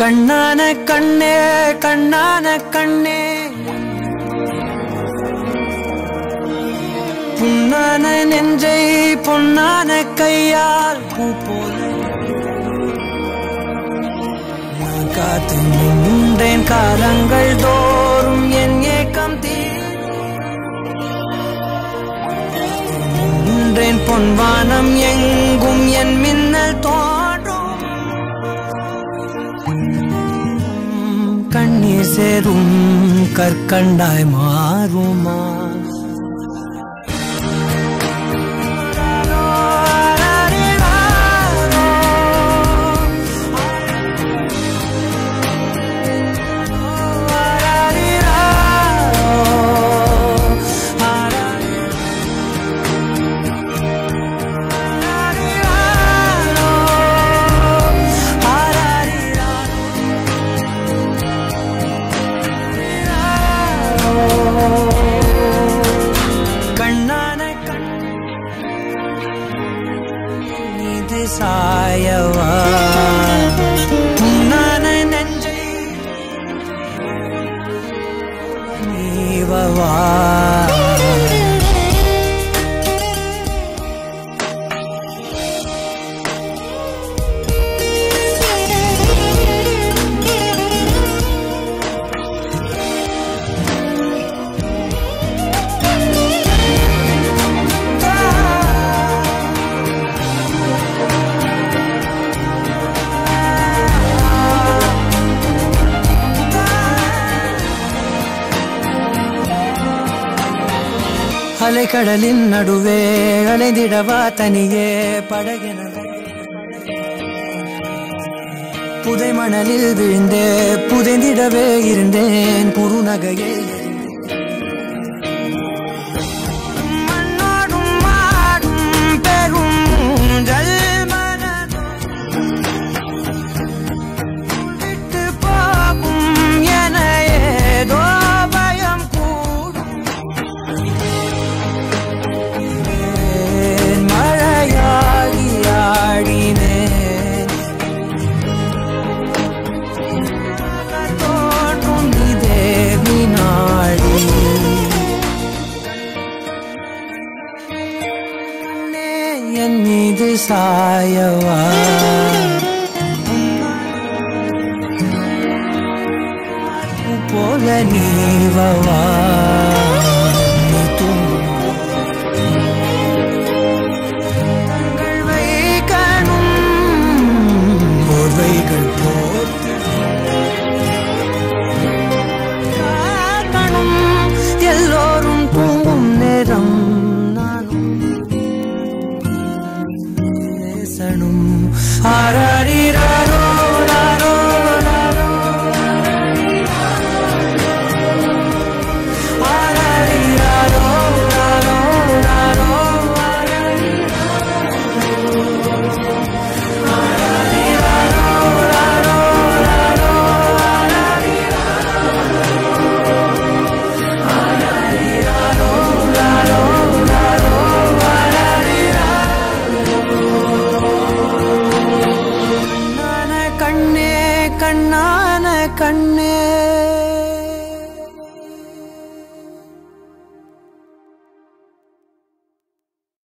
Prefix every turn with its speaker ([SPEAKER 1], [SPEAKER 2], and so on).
[SPEAKER 1] கண்ணான கண்ணே கண்ணான கண்ணே புண்ணான நெஞ்சை பொன்னான கையால் பூ போல நான் காத்து நின்றேன் காலங்கள் தோறும் என் ஏக்கம் தீன்றேன் பொன்வானம் எங்கும் என் மின்னல் தோன்றும் கண்ணீர் சேரும் கற்கண்டாய் மாறுமா கண்ணான கண் மீது சாயவா புண்ணான நெஞ்சை நீவவா அலைக்கடலின் நடுவே அலைந்திடவா தனியே படகினவே புதை மணலில் விழுந்தே புதைந்திடவே இருந்தேன் குறுநகையை மண்ணோடும் மாடும் பெரும் ஊஞ்சல் மனதோ விட்டு போகும் என ஏதோ பயம் கூடும் ஏன் மழையாகி ஆடினேன் தோன்றும் இதே வினாடி கண்ணே, என் மீது சாயவா போல நீவவா நீ தூங்கும் கண்கள் வைக்கணும் போர்வைகள் போர்த்து காக்கணும் எல்லோரும் தூங்கும் நேரம் நானும் பேசணும் ஆராரிராரோ ராரோ ராரோ ஆராரிராரோ ராரோ ராரோ கண்ணான கண்ணே கண்ணான கண்ணே